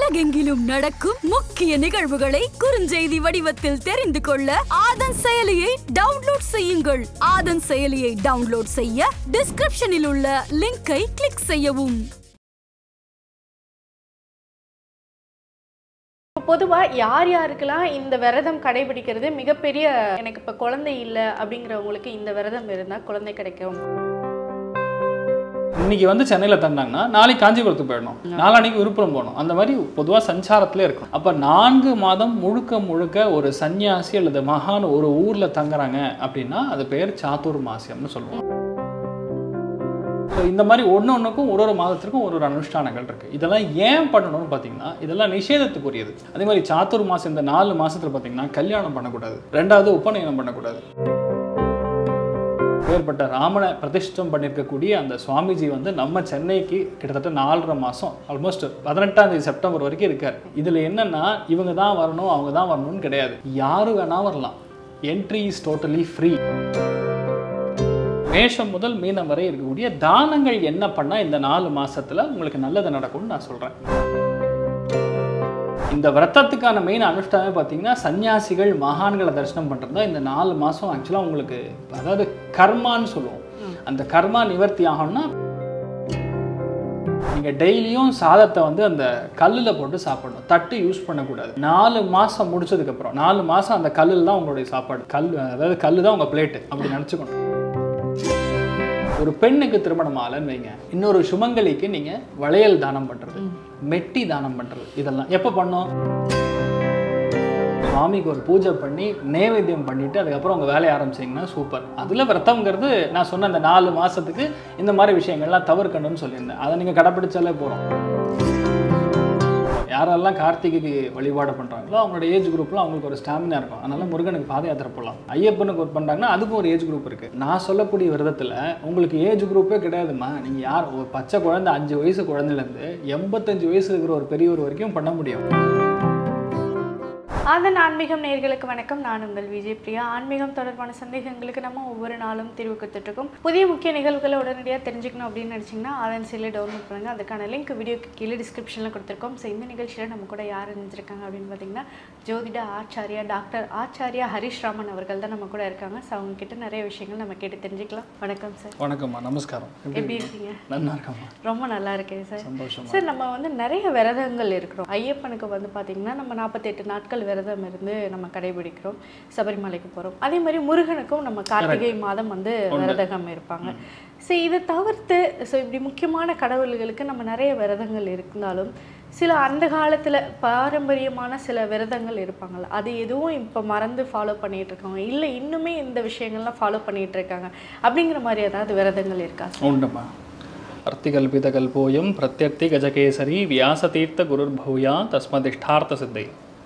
உலகெங்கிலும் நடக்கும் முக்கிய நிகழ்வுகளை குறுஞ்செய்தி வடிவத்தில் தெரிந்து கொள்ள ஆதன் செயலியை டவுன்லோட் செய்யுங்கள் ஆதன் செயலியை டவுன்லோட் செய்ய டிஸ்கிரிப்ஷனில் உள்ள லிங்கை கிளிக் செய்யவும் இப்போ பொதுவாக யார் யாருக்கெல்லாம் இந்த விரதம் கடைபிடிக்கிறது மிகப்பெரிய எனக்கு இப்போ குழந்தை இல்லை அப்படிங்கிறவங்களுக்கு இந்த விரதம் இருந்தால் குழந்தை கிடைக்கும் இன்னைக்கு வந்து சென்னையில் தந்தாங்கன்னா நாளைக்கு காஞ்சிபுரத்துக்கு போயிடணும் நாளான்னைக்கு விழுப்புரம் போகணும் அந்த மாதிரி பொதுவாக சஞ்சாரத்திலே இருக்கும் அப்போ நான்கு மாதம் முழுக்க முழுக்க ஒரு சன்னியாசி அல்லது மகான் ஒரு ஊரில் தங்குறாங்க அப்படின்னா அது பேர் சாத்துர் மாசியம்னு சொல்லுவோம் ஸோ இந்த மாதிரி ஒன்று ஒன்றுக்கும் ஒரு ஒரு மாதத்திற்கும் ஒரு ஒரு அனுஷ்டானங்கள் இருக்குது இதெல்லாம் ஏன் பண்ணணும்னு பார்த்தீங்கன்னா இதெல்லாம் நிஷேதத்துக்குரியது அதே மாதிரி சாத்துர் மாதம் இந்த நாலு மாதத்தில் பார்த்தீங்கன்னா கல்யாணம் பண்ணக்கூடாது ரெண்டாவது உபநயனம் பண்ணக்கூடாது பேர்பட்ட ராமனை பிரதிஷ்டம் பண்ணியிருக்கக்கூடிய அந்த சுவாமிஜி வந்து நம்ம சென்னைக்கு கிட்டத்தட்ட நாலரை மாதம் ஆல்மோஸ்ட் பதினெட்டாம் தேதி செப்டம்பர் வரைக்கும் இருக்கார் இதில் என்னன்னா இவங்க தான் வரணும் அவங்க தான் வரணும்னு கிடையாது யாரு வேணா வரலாம் என்ட்ரி இஸ் டோட்டலி ஃப்ரீ மேஷம் முதல் மீனம் வரை இருக்கக்கூடிய தானங்கள் என்ன பண்ணால் இந்த நாலு மாசத்துல உங்களுக்கு நல்லது நடக்கும்னு நான் சொல்கிறேன் இந்த விரதத்துக்கான மெயின் அனுஷ்டானமே பார்த்தீங்கன்னா சன்னியாசிகள் மகான்களை தரிசனம் பண்ணுறது தான் இந்த நாலு மாதம் ஆக்சுவலாக உங்களுக்கு அதாவது கர்மான்னு சொல்லுவோம் அந்த கர்மா நிவர்த்தி ஆகணும்னா நீங்கள் டெய்லியும் சாதத்தை வந்து அந்த கல்லில் போட்டு சாப்பிடணும் தட்டு யூஸ் பண்ணக்கூடாது நாலு மாதம் முடிச்சதுக்கப்புறம் நாலு மாதம் அந்த கல்லில் தான் உங்களுடைய சாப்பாடு கல் அதாவது கல் தான் உங்கள் பிளேட்டு அப்படி நினச்சிக்கணும் ஒரு பெண்ணுக்கு திருமணம் ஆகலன்னு வைங்க இன்னொரு சுமங்கலிக்கு நீங்கள் வளையல் தானம் பண்ணுறது மெட்டி தானம் பண்ணுறது இதெல்லாம் எப்போ பண்ணோம் சுவாமிக்கு ஒரு பூஜை பண்ணி நைவேத்தியம் பண்ணிட்டு அதுக்கப்புறம் உங்கள் வேலையை ஆரம்பிச்சிங்கன்னா சூப்பர் அதில் விரதம்ங்கிறது நான் சொன்ன அந்த நாலு மாதத்துக்கு இந்த மாதிரி விஷயங்கள்லாம் தவிர்க்கணும்னு சொல்லியிருந்தேன் அதை நீங்கள் கடைப்பிடிச்சாலே போகிறோம் யாரெல்லாம் கார்த்திகைக்கு வழிபாடு பண்ணுறாங்களோ அவங்களோட ஏஜ் குரூப்பில் அவங்களுக்கு ஒரு ஸ்டாமினா இருக்கும் அதனால முருகனுக்கு பாத யாத்திரை போகலாம் ஐயப்பனுக்கு ஒரு பண்ணுறாங்கன்னா அதுக்கும் ஒரு ஏஜ் குரூப் இருக்குது நான் சொல்லக்கூடிய விரதத்தில் உங்களுக்கு ஏஜ் குரூப்பே கிடையாதும்மா நீங்கள் யார் ஒரு பச்சை குழந்தை அஞ்சு வயசு குழந்தைலேருந்து எண்பத்தஞ்சு வயசு இருக்கிற ஒரு பெரியவர் வரைக்கும் பண்ண முடியும் அதன் ஆன்மீகம் நேயர்களுக்கு வணக்கம் நான் உங்கள் விஜய் பிரியா ஆன்மீகம் தொடர்பான சந்தேகங்களுக்கு நம்ம ஒவ்வொரு நாளும் தீர்வு கொடுத்துட்ருக்கோம் புதிய முக்கிய நிகழ்வுகளை உடனடியாக தெரிஞ்சுக்கணும் அப்படின்னு நினச்சிங்கன்னா அதன் செயலை டவுன்லோட் பண்ணுங்கள் அதுக்கான லிங்க் வீடியோக்கு கீழே டிஸ்கிரிப்ஷனில் கொடுத்துருக்கோம் ஸோ இந்த நிகழ்ச்சியில் நம்ம கூட யார் இருந்திருக்காங்க அப்படின்னு பார்த்தீங்கன்னா ஜோதிட ஆச்சாரியா டாக்டர் ஆச்சாரியா ஹரிஷ் ராமன் அவர்கள் தான் நம்ம கூட இருக்காங்க ஸோ அவங்க கிட்ட நிறைய விஷயங்கள் நம்ம கேட்டு தெரிஞ்சுக்கலாம் வணக்கம் சார் வணக்கம்மா நமஸ்காரம் எப்படி இருக்கீங்க நல்லா இருக்கம்மா ரொம்ப நல்லா இருக்கேன் சார் சந்தோஷம் சார் நம்ம வந்து நிறைய விரதங்கள் இருக்கிறோம் ஐயப்பனுக்கு வந்து பார்த்தீங்கன்னா நம்ம நாற்பத்தெட்டு நாட்கள் விரதம் இருந்து நம்ம கடைபிடிக்கிறோம் சபரிமலைக்கு போகிறோம் அதே மாதிரி முருகனுக்கும் நம்ம கார்த்திகை மாதம் வந்து விரதகம் இருப்பாங்க ஸோ இதை தவிர்த்து ஸோ இப்படி முக்கியமான கடவுள்களுக்கு நம்ம நிறைய விரதங்கள் இருந்தாலும் சில அந்த காலத்தில் பாரம்பரியமான சில விரதங்கள் இருப்பாங்கல்ல அது எதுவும் இப்போ மறந்து ஃபாலோ பண்ணிட்டு இருக்காங்க இல்லை இன்னுமே இந்த விஷயங்கள்லாம் ஃபாலோ பண்ணிட்டு இருக்காங்க அப்படிங்கிற மாதிரி ஏதாவது விரதங்கள் இருக்கா சார் உண்டுமா அர்த்திகல்பிதகல்போயம் பிரத்யர்த்தி கஜகேசரி வியாசதீர்த்த குருர்பூயா தஸ்மதிஷ்டார்த்த சித்தை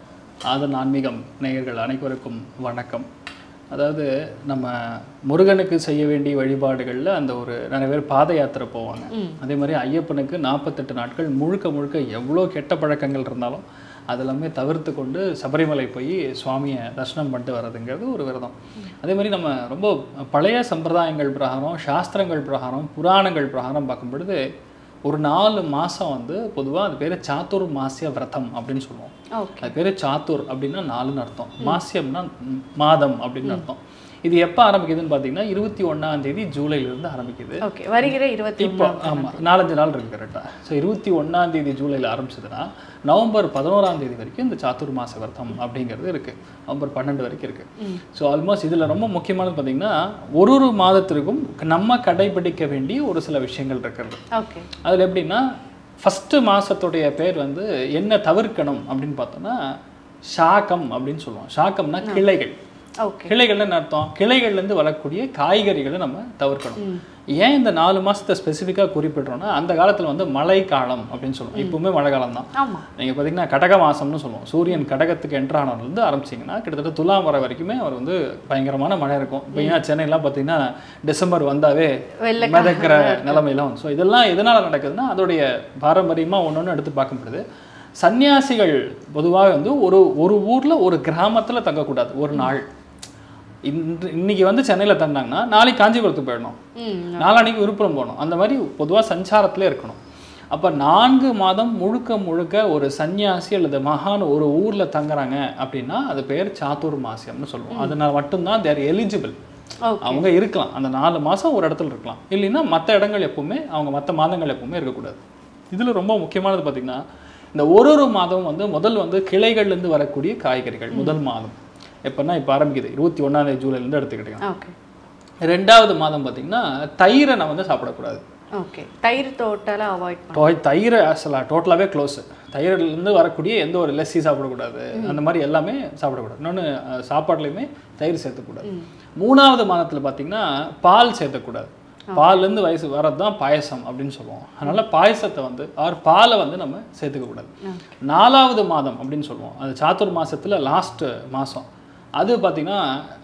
ஆதன் ஆன்மீகம் நேயர்கள் அனைவருக்கும் வணக்கம் அதாவது நம்ம முருகனுக்கு செய்ய வேண்டிய வழிபாடுகளில் அந்த ஒரு நிறைய பேர் பாத யாத்திரை போவாங்க அதே மாதிரி ஐயப்பனுக்கு நாற்பத்தெட்டு நாட்கள் முழுக்க முழுக்க எவ்வளோ கெட்ட பழக்கங்கள் இருந்தாலும் அதெல்லாமே தவிர்த்து கொண்டு சபரிமலை போய் சுவாமியை தரிசனம் பண்ணிட்டு வர்றதுங்கிறது ஒரு விரதம் அதே மாதிரி நம்ம ரொம்ப பழைய சம்பிரதாயங்கள் பிரகாரம் சாஸ்திரங்கள் பிரகாரம் புராணங்கள் பிரகாரம் பார்க்கும் பொழுது ஒரு நாலு மாதம் வந்து பொதுவாக அது பேர் சாத்துர் மாசிய விரதம் அப்படின்னு சொல்லுவோம் ஓகே அது பேர் சாத்துர் அப்படின்னா நாலுன்னு அர்த்தம் மாசியம்னா ம், மாதம் அப்படின்னு அர்த்தம் இது எப்போ ஆரம்பிக்குதுன்னு பார்த்தீங்கன்னா இருபத்தி ஒன்றாம் தேதி ஜூலைலேருந்து ஆரம்பிக்குது ஓகே வருகிற இருபத்தி இப்போ ஆமாம் நாலஞ்சு நாள் இருக்கு கரெக்டாக ஸோ இருபத்தி ஒன்றாம் தேதி ஜூலையில் ஆரம்பிச்சதுன்னா நவம்பர் பதினோராம் தேதி வரைக்கும் இந்த சாத்துர் மாச விரதம் அப்படிங்கிறது இருக்குது நவம்பர் பன்னெண்டு வரைக்கும் இருக்குது ஸோ ஆல்மோஸ்ட் இதில் ரொம்ப முக்கியமானது பார்த்தீங்கன்னா ஒரு ஒரு மாதத்திற்கும் நம்ம கடைபிடிக்க வேண்டிய ஒரு சில விஷயங்கள் இருக்கிறது ஓகே அதில் எப்படின்னா ஃபஸ்ட்டு மாதத்துடைய பேர் வந்து என்ன தவிர்க்கணும் அப்படின்னு பார்த்தோன்னா ஷாக்கம் அப்படின்னு சொல்லுவோம் ஷாக்கம்னா கிளைகள் ஓகே கிளைகள்னு என்ன அர்த்தம் கிளைகள்லேருந்து வரக்கூடிய காய்கறிகளை நம்ம தவிர்க்கணும் ஏன் இந்த நாலு மாசத்தை ஸ்பெசிஃபிக்காக குறிப்பிடுறோம்னா அந்த காலத்தில் வந்து மழை காலம் அப்படின்னு சொல்லுவோம் இப்பவுமே மழை காலம் தான் ஆமா நீங்கள் பார்த்தீங்கன்னா கடக மாசம்னு சொல்லுவோம் சூரியன் கடகத்துக்கு என்ட்ரானதுலேருந்து ஆரம்பிச்சிங்கன்னா கிட்டத்தட்ட துலாம் வர வரைக்குமே அவர் வந்து பயங்கரமான மழை இருக்கும் இப்போ ஏன் சென்னையெல்லாம் பார்த்தீங்கன்னா டிசம்பர் வந்தாவே வெள்ளை மிதக்கிற நிலைமையெல்லாம் வந்து ஸோ இதெல்லாம் எதனால் நடக்குதுன்னா அதோடைய பாரம்பரியமாக ஒன்று ஒன்று எடுத்து பார்க்கும்பொழுது சன்னியாசிகள் பொதுவாக வந்து ஒரு ஒரு ஊரில் ஒரு கிராமத்தில் தங்கக்கூடாது ஒரு நாள் இன்று இன்னைக்கு வந்து சென்னையில் தந்தாங்கன்னா நாளைக்கு காஞ்சிபுரத்துக்கு போயிடணும் ம் நாளான்னைக்கு விழுப்புரம் போகணும் அந்த மாதிரி பொதுவாக சஞ்சாரத்திலே இருக்கணும் அப்ப நான்கு மாதம் முழுக்க முழுக்க ஒரு சன்னியாசி அல்லது மகான் ஒரு ஊர்ல தங்குறாங்க அப்படின்னா அது பேர் சாத்துர் மாசியம்னு சொல்லுவோம் அதனால மட்டும்தான் தேர் எலிஜிபிள் ஓகே அவங்க இருக்கலாம் அந்த நாலு மாசம் ஒரு இடத்துல இருக்கலாம் இல்லைன்னா மற்ற இடங்கள் எப்பவுமே அவங்க மற்ற மாதங்கள் எப்பவுமே இருக்கக்கூடாது இதுல ரொம்ப முக்கியமானது பார்த்தீங்கன்னா இந்த ஒரு ஒரு மாதம் வந்து முதல் வந்து கிளைகள்லேருந்து வரக்கூடிய காய்கறிகள் முதல் மாதம் எப்போன்னா இப்போ ஆரம்பிக்குது இருபத்தி ஒன்றாந்தேதி ஜூலைலேருந்து எடுத்துக்கிட்டீங்க ஓகே ரெண்டாவது மாதம் பார்த்தீங்கன்னா தயிரை நான் வந்து சாப்பிடக்கூடாது ஓகே தயிர் டோட்டலாக அவாய்ட் பண்ண டோ- தயிர் ஆக்சுவலாக டோட்டலாகவே க்ளோஸ் தயிரிலிருந்து வரக்கூடிய எந்த ஒரு லஸ்ஸி சாப்பிடக்கூடாது அந்த மாதிரி எல்லாமே சாப்பிடக்கூடாது இன்னொன்று சாப்பாடுலையுமே தயிர் சேர்த்தக்கூடாது மூணாவது மாதத்தில் பார்த்தீங்கன்னா பால் சேர்த்தக்கூடாது பால்லேருந்து வயசு வரது தான் பாயசம் அப்படின்னு சொல்லுவோம் அதனால பாயசத்தை வந்து ஆர் பாலை வந்து நம்ம சேர்த்துக்க கூடாது நாலாவது மாதம் அப்படின்னு சொல்லுவோம் அது சாத்துர் மாசத்துல லாஸ்ட் மாதம் அது பார்த்தீங்கன்னா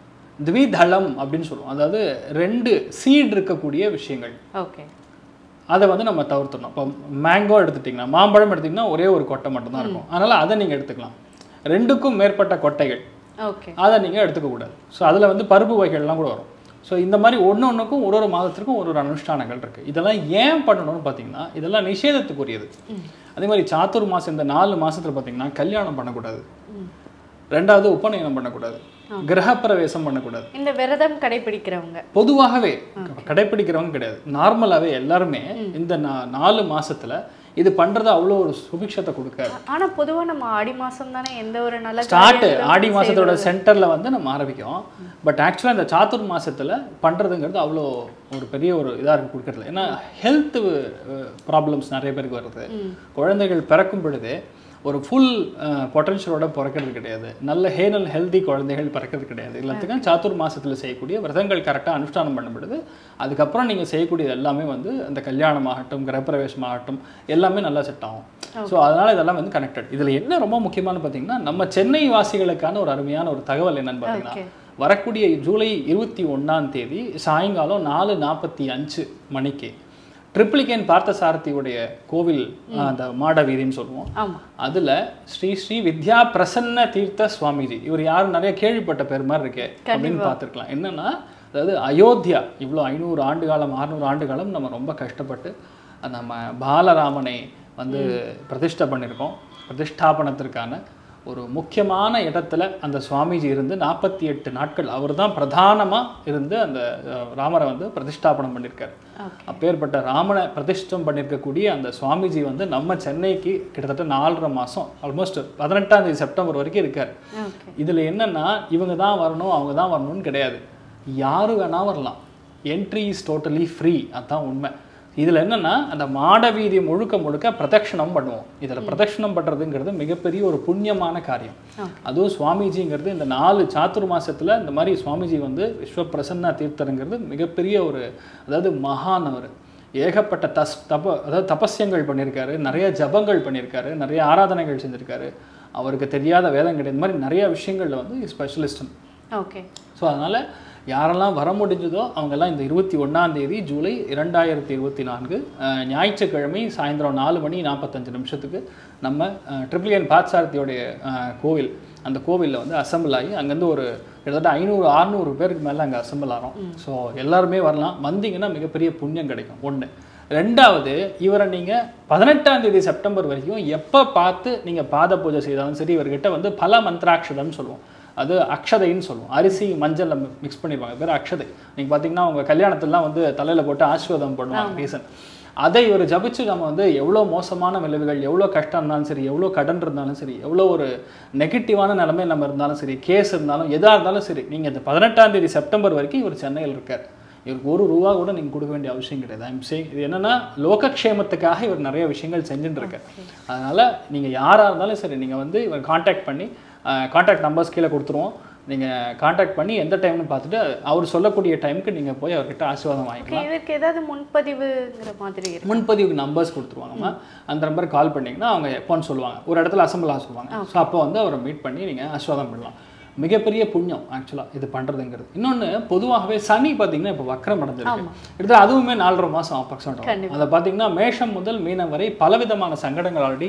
த்விதளம் அப்படின்னு சொல்லுவோம் அதாவது ரெண்டு சீட் இருக்கக்கூடிய விஷயங்கள் ஓகே அதை வந்து நம்ம தவிர்த்துடணும் இப்போ மேங்கோ எடுத்துட்டிங்கன்னா மாம்பழம் எடுத்திங்கன்னா ஒரே ஒரு கொட்டை மட்டும்தான் இருக்கும் அதனால் அதை நீங்கள் எடுத்துக்கலாம் ரெண்டுக்கும் மேற்பட்ட கொட்டைகள் ஓகே அதை நீங்கள் எடுத்துக்கக்கூடாது ஸோ அதில் வந்து பருப்பு வகைகள்லாம் கூட வரும் ஸோ இந்த மாதிரி ஒன்று ஒன்றுக்கும் ஒரு ஒரு மாதத்திற்கும் ஒரு ஒரு அனுஷ்டானங்கள் இருக்குது இதெல்லாம் ஏன் பண்ணணும்னு பார்த்தீங்கன்னா இதெல்லாம் நிஷேதத்துக்குரியது அதே மாதிரி சாத்துர் மாதம் இந்த நாலு மாசத்துல பார்த்தீங்கன்னா கல்யாணம் பண்ணக்கூடாது ரெண்டாவது உபநயனம் பண்ணக்கூடாது கிரகப்பிரவேசம் பண்ணக்கூடாது இந்த விரதம் கடைபிடிக்கிறவங்க பொதுவாகவே கடைப்பிடிக்கிறவங்க கிடையாது நார்மலாகவே எல்லாருமே இந்த நா- நாலு மாசத்துல இது பண்றது அவ்வளோ ஒரு சுபிக்ஷத்தை கொடுக்காது ஆனா பொதுவா நம்ம ஆடி மாசம் தானே எந்த ஒரு நல்ல ஸ்டார்ட் காரியங்களும் ஆடி மாசத்தோட சென்டர்ல வந்து நம்ம ஆரம்பிக்கும் பட் ஆக்சுவலாக இந்த சாத்துர் மாசத்துல பண்றதுங்கிறது அவ்வளோ ஒரு பெரிய ஒரு இதா இருக்கு கொடுக்கறதுல ஏன்னா ஹெல்த் ப்ராப்ளம்ஸ் நிறைய பேருக்கு வருது குழந்தைகள் பிறக்கும் பொழுதே ஒரு ஃபுல் பொட்டன்ஷியலோட பிறக்கிறது கிடையாது நல்ல ஹேனல் ஹெல்தி குழந்தைகள் பிறக்கிறது கிடையாது எல்லாத்துக்கும் சாத்துர் மாசத்துல செய்யக்கூடிய விரதங்கள் கரெக்டாக அனுஷ்டானம் பண்ணப்படுது அதுக்கப்புறம் நீங்க செய்யக்கூடியது எல்லாமே வந்து அந்த கல்யாணம் ஆகட்டும் கிரகப்பிரவேசம் ஆகட்டும் எல்லாமே நல்லா செட் ஆகும் ஸோ அதனால இதெல்லாம் வந்து கனெக்டட் இதுல என்ன ரொம்ப முக்கியமானு பார்த்தீங்கன்னா நம்ம சென்னை வாசிகளுக்கான ஒரு அருமையான ஒரு தகவல் என்னன்னு பார்த்தீங்கன்னா Okay. வரக்கூடிய ஜூலை இருபத்தி ஒண்ணாம் தேதி சாயங்காலம் நாலு நாற்பத்தி அஞ்சு மணிக்கு ட்ரிப்ளிகேன் பார்த்தசாரதியுடைய கோவில் அந்த மாட வீதின்னு சொல்லுவோம் ஆமா அதுல ஸ்ரீ ஸ்ரீ வித்யா பிரசன்ன தீர்த்த சுவாமிஜி இவர் யாரும் நிறைய கேள்விப்பட்ட பேர் மாதிரி இருக்கே அப்படின்னு பார்த்துருக்கலாம் என்னன்னா அதாவது அயோத்தியா இவ்வளோ ஐநூறு ஆண்டு காலம் அறுநூறு ஆண்டு காலம் நம்ம ரொம்ப கஷ்டப்பட்டு நம்ம பாலராமனை வந்து பிரதிஷ்டை பண்ணியிருக்கோம் பிரதிஷ்டாபனத்திற்கான ஒரு முக்கியமான இடத்துல அந்த சுவாமிஜி இருந்து நாற்பத்தி எட்டு நாட்கள் அவர் தான் பிரதானமாக இருந்து அந்த அஹ், ராமரை வந்து பிரதிஷ்டாபனம் பண்ணியிருக்காரு அப்பேற்பட்ட ராமனை பிரதிஷ்டம் பண்ணியிருக்கக்கூடிய அந்த சுவாமிஜி வந்து நம்ம சென்னைக்கு கிட்டத்தட்ட நாலரை மாதம் ஆல்மோஸ்ட் பதினெட்டாம் தேதி செப்டம்பர் வரைக்கும் இருக்கார் ஓகே இதில் என்னன்னா இவங்க தான் வரணும் அவங்க தான் வரணும்னு கிடையாது யாரு வேணா வரலாம் என்ட்ரி இஸ் டோட்டலி ஃப்ரீ அதான் உண்மை இதில் என்னன்னா அந்த மாட வீதி முழுக்க முழுக்க பிரதட்சணம் பண்ணுவோம் இதில் பிரதட்சணம் பண்ணுறதுங்கிறது மிகப்பெரிய ஒரு புண்ணியமான காரியம் அதுவும் சுவாமிஜிங்கிறது இந்த நாலு சாத்துர் மாசத்துல இந்த மாதிரி சுவாமிஜி வந்து விஸ்வ பிரசன்னா தீர்த்தருங்கிறது மிகப்பெரிய ஒரு அதாவது மகான் அவர் ஏகப்பட்ட தஸ் தப அதாவது தபஸ்யங்கள் பண்ணியிருக்காரு நிறைய ஜபங்கள் பண்ணியிருக்காரு நிறைய ஆராதனைகள் செஞ்சிருக்காரு அவருக்கு தெரியாத வேதம் கிடையாது இந்த மாதிரி நிறைய விஷயங்கள்ல வந்து ஸ்பெஷலிஸ்ட் ஓகே ஸோ அதனால யாரெல்லாம் வர முடிஞ்சதோ அவங்கெல்லாம் இந்த இருபத்தி ஒண்ணாம் தேதி ஜூலை இரண்டாயிரத்தி இருபத்தி நான்கு அஹ், ஞாயிற்றுக்கிழமை சாயந்தரம் நாலு மணி நாற்பத்தஞ்சு நிமிஷத்துக்கு நம்ம ட்ரிபிளியன் பாத்சாரதியோடைய அஹ், கோவில் அந்த கோவிலில் வந்து அசம்பிள் ஆகி அங்கேருந்து ஒரு கிட்டத்தட்ட ஐநூறு அறுநூறு பேருக்கு மேலே அங்கே அசம்பிள் ஆகிறோம் ஸோ எல்லாருமே வரலாம் வந்தீங்கன்னா மிகப்பெரிய புண்ணியம் கிடைக்கும் ஒன்று ரெண்டாவது இவரை நீங்கள் பதினெட்டாம் தேதி செப்டம்பர் வரைக்கும் எப்போ பார்த்து நீங்கள் பாத பூஜை செய்தாலும் சரி இவர்கிட்ட வந்து பல மந்திராட்சதம்னு சொல்லுவோம் அது அக்ஷதைன்னு சொல்லுவோம் அரிசி மஞ்சள் மிக்ஸ் பண்ணிடுவாங்க பேர் அக்ஷதை நீங்கள் பார்த்தீங்கன்னா உங்கள் கல்யாணத்துலலாம் வந்து தலையில் போட்டு ஆசீர்வாதம் பண்ணுவாங்க ரீசன் அதை இவர் ஜபிச்சு நம்ம வந்து எவ்வளோ மோசமான விளைவுகள் எவ்வளோ கஷ்டம் இருந்தாலும் சரி எவ்வளோ கடன் இருந்தாலும் சரி எவ்வளோ ஒரு நெகட்டிவான நிலைமை நம்ம இருந்தாலும் சரி கேஸ் இருந்தாலும் எதாக இருந்தாலும் சரி நீங்கள் இந்த பதினெட்டாம் தேதி செப்டம்பர் வரைக்கும் இவர் சென்னையில் இருக்கார் இவருக்கு ஒரு ரூபா கூட நீங்கள் கொடுக்க வேண்டிய அவசியம் கிடையாது ஐம் சேங் இது என்னன்னா லோகக்ஷேமத்துக்காக இவர் நிறைய விஷயங்கள் செஞ்சுட்டு இருக்கார் அதனால நீங்கள் யாராக இருந்தாலும் சரி நீங்கள் வந்து இவர் காண்டாக்ட் பண்ணி காண்டாக்ட் நம்பர்ஸ் கீழே கொடுத்துருவோம் நீங்கள் காண்டாக்ட் பண்ணி எந்த டைம்னு பார்த்துட்டு அவர் சொல்லக்கூடிய டைமுக்கு நீங்கள் போய் அவர்கிட்ட ஆசீர்வாதம் வாங்கிக்கலாம் ஓகே இதற்கு ஏதாவது முன்பதிவுங்கிற மாதிரி இருக்கு முன்பதிவுக்கு நம்பர்ஸ் கொடுத்துருவாங்கம்மா அந்த நம்பருக்கு கால் பண்ணிங்கன்னா அவங்க எப்போன்னு சொல்லுவாங்க ஒரு இடத்துல அசம்பிள் ஆக சொல்லுவாங்க ஸோ அப்போ வந்து அவரை மீட் பண்ணி நீங்கள் ஆசீர்வாதம் பண்ணலாம் மிகப்பெரிய புண்ணியம் ஆக்சுவலாக இது பண்ணுறதுங்கிறது இன்னொன்று பொதுவாகவே சனி பார்த்தீங்கன்னா இப்போ வக்கரம் அடைஞ்சிருக்கு இது அதுவுமே நாலரை மாதம் அப்ராக்சிமேட் அதை பார்த்தீங்கன்னா மேஷம் முதல் மீனம் வரை பலவிதமான சங்கடங்கள் ஆல்ரெடி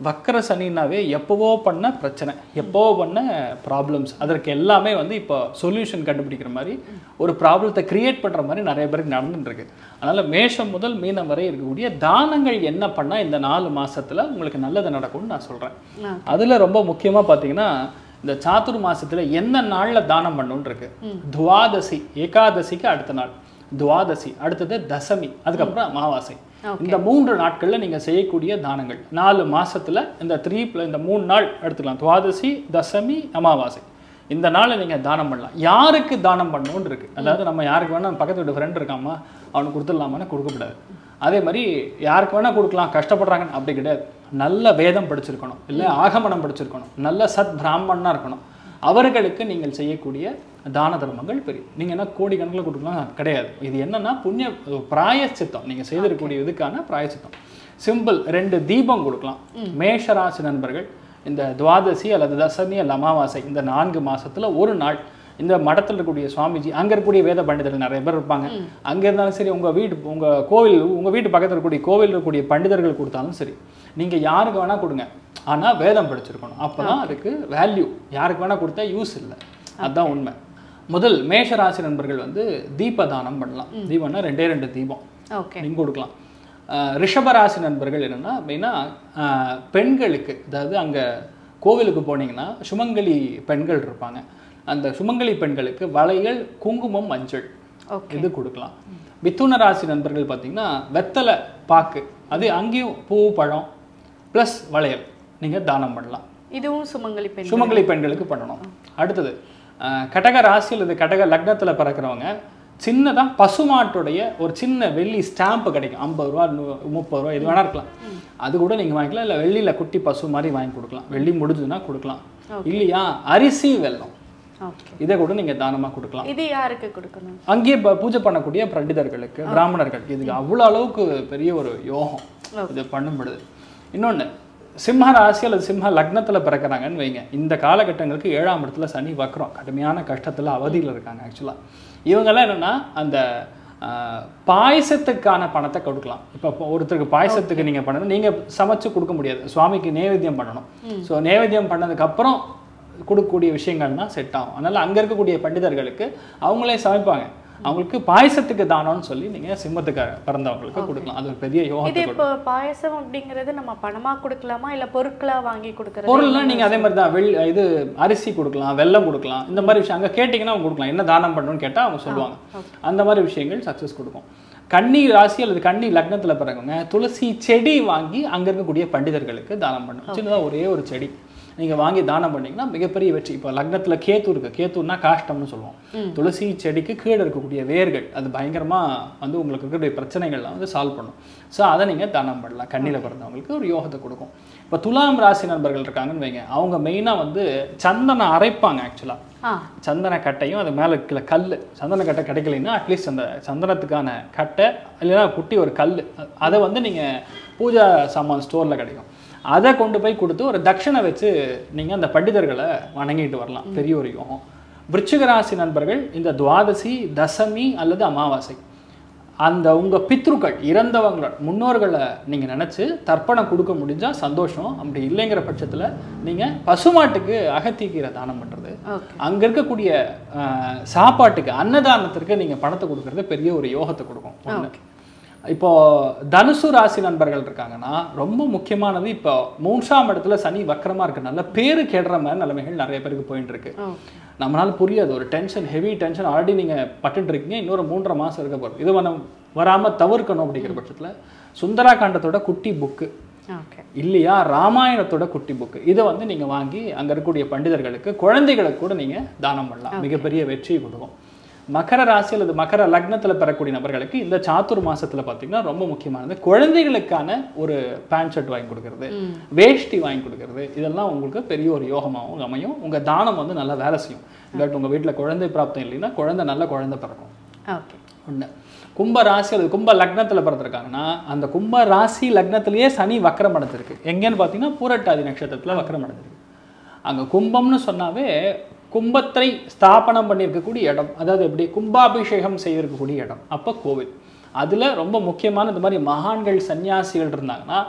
வக்கர சனின்னாவே எப்போவோ பண்ண பிரச்சனை எப்போவோ பண்ண ப்ராப்ளம்ஸ் அதற்கு எல்லாமே வந்து இப்போ சொல்யூஷன் கண்டுபிடிக்கிற மாதிரி ஒரு ப்ராப்ளத்தை கிரியேட் பண்ணுற மாதிரி நிறைய பேருக்கு நடந்துட்டு இருக்கு அதனால் மேஷம் முதல் மீனம் வரை இருக்கக்கூடிய தானங்கள் என்ன பண்ணால் இந்த நாலு மாசத்துல உங்களுக்கு நல்லது நடக்கும்னு நான் சொல்கிறேன் அதில் ரொம்ப முக்கியமாக பார்த்தீங்கன்னா இந்த சாத்துர் மாசத்துல எந்த நாளில் தானம் பண்ணணும்னு இருக்கு துவாதசி ஏகாதசிக்கு அடுத்த நாள் துவாதசி அடுத்தது தசமி அதுக்கப்புறம் அமாவாசை இந்த மூன்று நாட்கள்ல நீங்க செய்யக்கூடிய தானங்கள் நாலு மாசத்துல இந்த த்ரீ இந்த மூணு நாள் எடுத்துக்கலாம் துவாதசி தசமி அமாவாசை இந்த நாளை நீங்க தானம் பண்ணலாம் யாருக்கு தானம் பண்ணணும்னு இருக்கு அதாவது நம்ம யாருக்கு வேணா பக்கத்து வீட்டு ஃப்ரெண்ட் இருக்காமா அவனுக்கு கொடுத்துடலாமான்னு கொடுக்கக்கூடாது அதே மாதிரி யாருக்கு வேணா கொடுக்கலாம் கஷ்டப்படுறாங்கன்னு அப்படி கிடையாது நல்ல வேதம் படிச்சிருக்கணும் இல்லை ஆகமனம் படிச்சிருக்கணும் நல்ல சத் பிராமணனா இருக்கணும் அவர்களுக்கு நீங்கள் செய்யக்கூடிய தான தர்மங்கள் பெரிய நீங்கள் என்ன கோடிக்கணக்கில் கொடுக்கலாம் கிடையாது இது என்னன்னா புண்ணிய பிராயச்சித்தம் நீங்கள் செய்திருக்கக்கூடிய இதுக்கான பிராயச்சித்தம் சிம்பிள் ரெண்டு தீபம் கொடுக்கலாம் மேஷராசி நண்பர்கள் இந்த துவாதசி அல்லது தசமி அல்ல அமாவாசை இந்த நான்கு மாசத்துல ஒரு நாள் இந்த மடத்தில் இருக்கக்கூடிய சுவாமிஜி அங்க இருக்கக்கூடிய வேத பண்டிதர்கள் நிறைய பேர் இருப்பாங்க அங்க இருந்தாலும் சரி உங்க வீட்டு உங்க கோவில் உங்க வீட்டு பக்கத்துல இருக்கக்கூடிய கோவில் இருக்கக்கூடிய பண்டிதர்கள் கொடுத்தாலும் சரி நீங்க யாருக்கு வேணா கொடுங்க ஆனா வேதம் படிச்சிருக்கணும் அப்பதான் அதுக்கு வேல்யூ யாருக்கு வேணா கொடுத்தா யூஸ் இல்லை அதுதான் உண்மை முதல் மேஷராசி நண்பர்கள் வந்து தீபதானம் பண்ணலாம் தீபம்னா ரெண்டே ரெண்டு தீபம் ஓகே நீங்க கொடுக்கலாம் அஹ் ரிஷபராசி நண்பர்கள் என்னன்னா மெயினாக பெண்களுக்கு அதாவது அங்க கோவிலுக்கு போனீங்கன்னா சுமங்கலி பெண்கள் இருப்பாங்க அந்த சுமங்கலி பெண்களுக்கு வளையல் குங்குமம் மஞ்சள் ஓகே இது கொடுக்கலாம் மிதுன ராசி நண்பர்கள் பார்த்தீங்கன்னா வெத்தலை பாக்கு அது அங்கேயும் பூ பழம் ப்ளஸ் வளையல் நீங்க தானம் பண்ணலாம் இதுவும் சுமங்கலி பெண் சுமங்கலி பெண்களுக்கு பண்ணணும் அடுத்தது அஹ், கடக ராசி அல்லது கடக லக்னத்துல பிறக்கிறவங்க சின்னதா பசுமாட்டுடைய ஒரு சின்ன வெள்ளி ஸ்டாம்ப் கிடைக்கும் ஐம்பது ரூபா நூ- முப்பது ரூபா இது வேணா இருக்கலாம் அது கூட நீங்க வாங்கிக்கலாம் இல்ல வெள்ளியில குட்டி பசு மாதிரி வாங்கி கொடுக்கலாம் வெள்ளி முடிஞ்சதுன்னா கொடுக்கலாம் இல்லையா அரிசி வெல்லம் ஓகே இதை கூட நீங்க தானமா கொடுக்கலாம் இது யாருக்கு கொடுக்கணும் அங்கேயே ப- பூஜை பண்ணக்கூடிய பண்டிதர்களுக்கு பிராமணர்கள் இதுக்கு அவ்வளோ அளவுக்கு பெரிய ஒரு யோகம் இது பண்ணும் பொழுது இன்னொன்று சிம்ம ராசி அல்லது சிம்ம லக்னத்தில் பிறக்கிறாங்கன்னு வைங்க இந்த காலகட்டங்களுக்கு ஏழாம் இடத்துல சனி வக்ரம் கடுமையான கஷ்டத்தில் அவதியில் இருக்காங்க ஆக்சுவலாக இவங்கெல்லாம் என்னன்னா அந்த ஆஹ், பாயசத்துக்கான பணத்தை கொடுக்கலாம் இப்போ ஒருத்தருக்கு பாயசத்துக்கு நீங்கள் பண்ணணும் நீங்கள் சமைச்சு கொடுக்க முடியாது சுவாமிக்கு நேவேத்தியம் பண்ணணும் ஸோ நேவேத்தியம் பண்ணதுக்கப்புறம் கொடுக்கக்கூடிய விஷயங்கள் தான் செட் ஆகும் அதனால் அங்கே இருக்கக்கூடிய பண்டிதர்களுக்கு அவங்களே சமைப்பாங்க அவங்களுக்கு பாயசத்துக்கு தானம்னு சொல்லி நீங்கள் சிம்மத்துக்கு பிறந்தவங்களுக்கு கொடுக்கலாம் அது ஒரு பெரிய யோகத்தை இது இப்போ பாயசம் அப்படிங்கிறது நம்ம பணமா கொடுக்கலாமா இல்ல பொருட்களா வாங்கி கொடுக்கறது பொருள்லாம் நீங்கள் அதே மாதிரி தான் வெள் இது அரிசி கொடுக்கலாம் வெல்லம் கொடுக்கலாம் இந்த மாதிரி விஷயம் அங்கே கேட்டிங்கன்னா அவங்க கொடுக்கலாம் என்ன தானம் பண்ணணும்னு கேட்டால் அவங்க சொல்லுவாங்க அந்த மாதிரி விஷயங்கள் சக்ஸஸ் கொடுக்கும் கன்னி ராசி அல்லது கன்னி லக்னத்தில் பிறகுங்க துளசி செடி வாங்கி அங்கே இருக்கக்கூடிய பண்டிதர்களுக்கு தானம் பண்ணணும் சின்னதாக ஒரே ஒரு செடி நீங்கள் வாங்கி தானம் பண்ணீங்கன்னா மிகப்பெரிய வெற்றி இப்போ லக்னத்தில் கேத்து இருக்கு கேத்துன்னா காஷ்டம்னு சொல்லுவோம் துளசி செடிக்கு கீழே இருக்கக்கூடிய வேர்கள் அது பயங்கரமாக வந்து உங்களுக்கு இருக்கக்கூடிய பிரச்சனைகள்லாம் வந்து சால்வ் பண்ணும் ஸோ அதை நீங்கள் தானம் பண்ணலாம் கண்ணியில் பிறந்தவங்களுக்கு ஒரு யோகத்தை கொடுக்கும் இப்போ துலாம் ராசி நண்பர்கள் இருக்காங்கன்னு வைங்க அவங்க மெயினாக வந்து சந்தனம் அரைப்பாங்க ஆக்சுவலாக ஆ சந்தன கட்டையும் அது மேலே இருக்கிற கல் சந்தன கட்டை கிடைக்கலைன்னா அட்லீஸ்ட் அந்த சந்தனத்துக்கான கட்டை இல்லைன்னா குட்டி ஒரு கல் அதை வந்து நீங்கள் பூஜா சாமான் ஸ்டோரில் கிடைக்கும் அதை கொண்டு போய் கொடுத்து ஒரு தட்சணை வச்சு நீங்கள் அந்த பண்டிதர்களை வணங்கிட்டு வரலாம் பெரிய ஒரு யோகம் விருச்சிக ராசி நண்பர்கள் இந்த துவாதசி தசமி அல்லது அமாவாசை அந்த உங்க பித்ருக்கள் இறந்தவங்களோட முன்னோர்களை நீங்க நினைச்சு தர்ப்பணம் கொடுக்க முடிஞ்சா சந்தோஷம் அப்படி இல்லைங்கிற பட்சத்துல நீங்க பசுமாட்டுக்கு அகத்திக்கீரை தானம் பண்றது ஓகே அங்க இருக்கக்கூடிய ஆஹ், சாப்பாட்டுக்கு அன்னதானத்திற்கு நீங்க பணத்தை கொடுக்கறது பெரிய ஒரு யோகத்தை கொடுக்கும் ஒண்ணு. இப்போ தனுசு ராசி நண்பர்கள் இருக்காங்கன்னா ரொம்ப முக்கியமானது இப்போ மூன்றாம் இடத்துல சனி வக்கரமா இருக்கனால பேரு கெடுற மாதிரி நிலைமைகள் நிறைய பேருக்கு போயிட்டு இருக்கு ஓகே நம்மளால புரியாது ஒரு டென்ஷன் ஹெவி டென்ஷன் ஆல்ரெடி நீங்க பட்டுட்டு இருக்கீங்க இன்னொரு மூன்றரை மாசம் இருக்க போகுது இது நம்ம வராம தவிர்க்கணும் அப்படிங்கிற பட்சத்துல சுந்தரா காண்டத்தோட குட்டி புக்கு ஓகே இல்லையா ராமாயணத்தோட குட்டி புக்கு இதை வந்து நீங்க வாங்கி அங்க இருக்கக்கூடிய பண்டிதர்களுக்கு குழந்தைகளுக்கு கூட நீங்க தானம் பண்ணலாம் மிகப்பெரிய வெற்றி கொடுக்கும் மகர ராசி அல்லது மகர லக்னத்துல பெறக்கூடிய நபர்களுக்கு இந்த சாத்துர் மாசத்துல பாத்தீங்கன்னா ரொம்ப முக்கியமானது குழந்தைகளுக்கான ஒரு பேண்ட் ஷர்ட் வாங்கி கொடுக்கறது வேஷ்டி வாங்கி கொடுக்கறது இதெல்லாம் உங்களுக்கு பெரிய ஒரு யோகமாகவும் அமையும் உங்க தானம் வந்து நல்லா வேலை செய்யும் பட் உங்க வீட்டுல குழந்தை பிராப்தம் இல்லைன்னா குழந்தை நல்ல குழந்தை பிறக்கும் ஓகே ஒண்ணு கும்ப ராசி அல்லது கும்ப லக்னத்துல பிறந்திருக்காங்கன்னா அந்த கும்ப ராசி லக்னத்திலேயே சனி வக்கரம் அடைஞ்சிருக்கு எங்கேன்னு பார்த்தீங்கன்னா பூரட்டாதி நட்சத்திரத்துல வக்கரம் அடைஞ்சிருக்கு அங்க கும்பம்னு சொன்னாவே கும்பத்தை ஸ்தாபனம் பண்ணியிருக்கக்கூடிய இடம் அதாவது எப்படி கும்பாபிஷேகம் செய்திருக்கக்கூடிய இடம் அப்போ கோவில் அதுல ரொம்ப முக்கியமான இந்த மாதிரி மகான்கள் சன்னியாசிகள் இருந்தாங்கன்னா